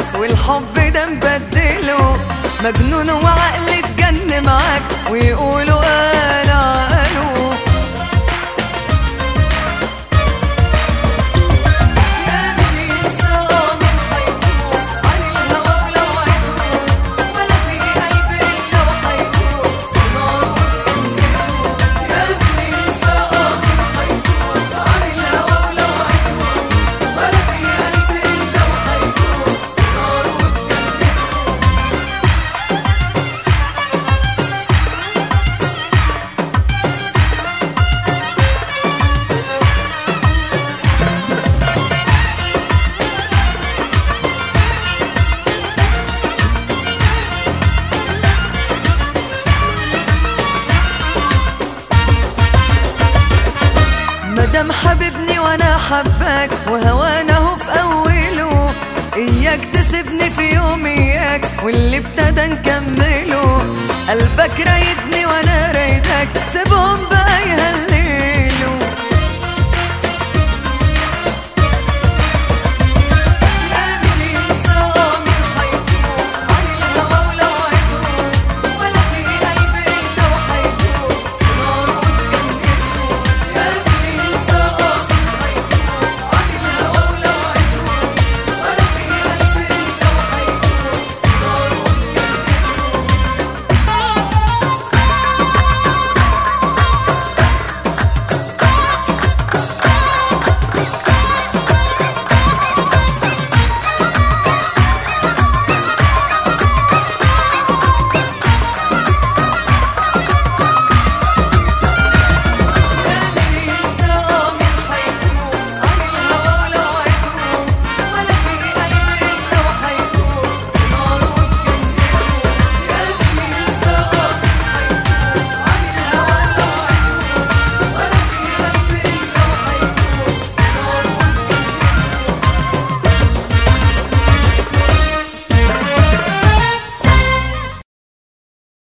والحب ده مبدله مجنون وعقل اتجن معاك ويقولوا قالوا قالوا يا من ينسى من حيدوب عن الهوى ولو عدوب ولا في قلب إلا وحيدوب ناره بجنته يا من ينسى من حيدوب عن الهوى ولو عدوب ولا في قلب إلا وحيدوب ناره بجنته مدام حبيبني وانا حباك وهوانا هو في اوله اياك تسيبني في يوم اياك واللي ابتدى نكمله قلبك رايدني وانا رايدك سيبهم بقى يهلوا